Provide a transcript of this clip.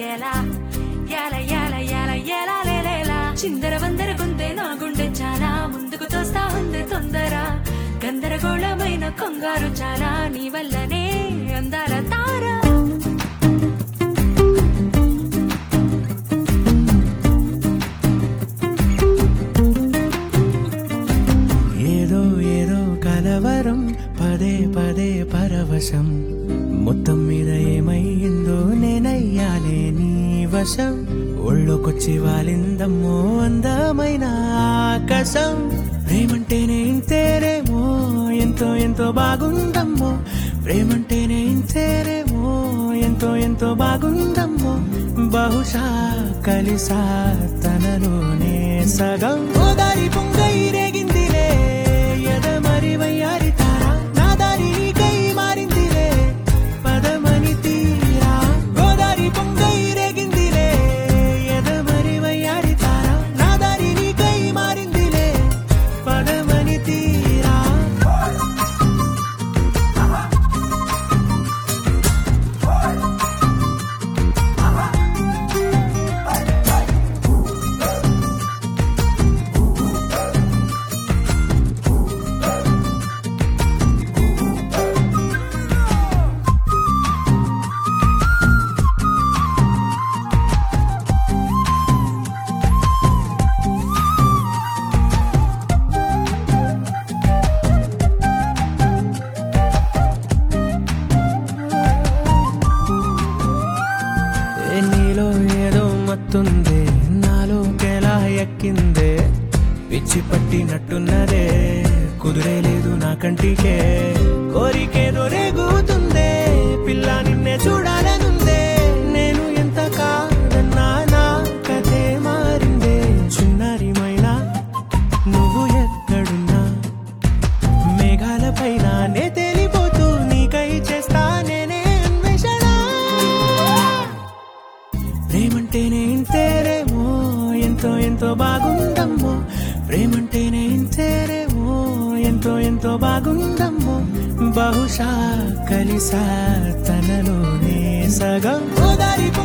ఎలా ఎలా ఎలా ఎలా ఎలా లేలేలా చిందర వందర గుందే నా గుండె చాలా ముందుకు తోస్తా ఉంది తొందర గందరగోళమైన కొంగారు చాలా నీ వల్లనే అందాల తారా ఏదో ఏదో కలవరం పదే పదే పరవశం మొత్తం మీద ఏమయ్యిందో నేనయ్యాలే నీ వశం ఒళ్ళోకొచ్చి వాలిందమ్మో అందమైన ఆకాశం ప్రేమంటేనే ఇంతేనేమో ఎంతో ఎంతో బాగుందమ్మో ప్రేమంటేనే ఇంతేనేమో ఎంతో ఎంతో బాగుందమ్మో బహుశా కలిసా తనలోనే సగం ఓదారి పొంగై రేగిందిలే ఎద మరి వయ్యారి తారా నా దారి నీకై మారిందిలే పదమని తీరా గోదారి పొంగై రేగిందిలే ఎద మరి వయ్యారి తారా నా దారి నీకై మారిందిలే పదమని తీరా ఏ నీలో ఏదో మత్తుందే నాలోకెలా ఎక్కిందే పిచ్చి పట్టినట్టున్నదే కుదిరే లేదు నా కంటికే కోరికేదో రేగుతుందే పిల్ల నిన్నే చూడాలనుందే నేను ఎంత కాదన్నా నా కథే మారిందే చిన్నారిమైనా నువ్వు ఎక్కడున్నా మేఘాల పైన నే తేలిపోతూ నీకై చేస్తా నేనే అన్వేషణ ప్రేమంటేనే ఇంతేరేమో ఎంతో ఎంతో బాగుందమ్మో ప్రేమంటేనే ఇంతేరేమో ఎంతో ఎంతో బాగుందమ్మో బహుశా కలిసా తనలోనే సగం ఓదారి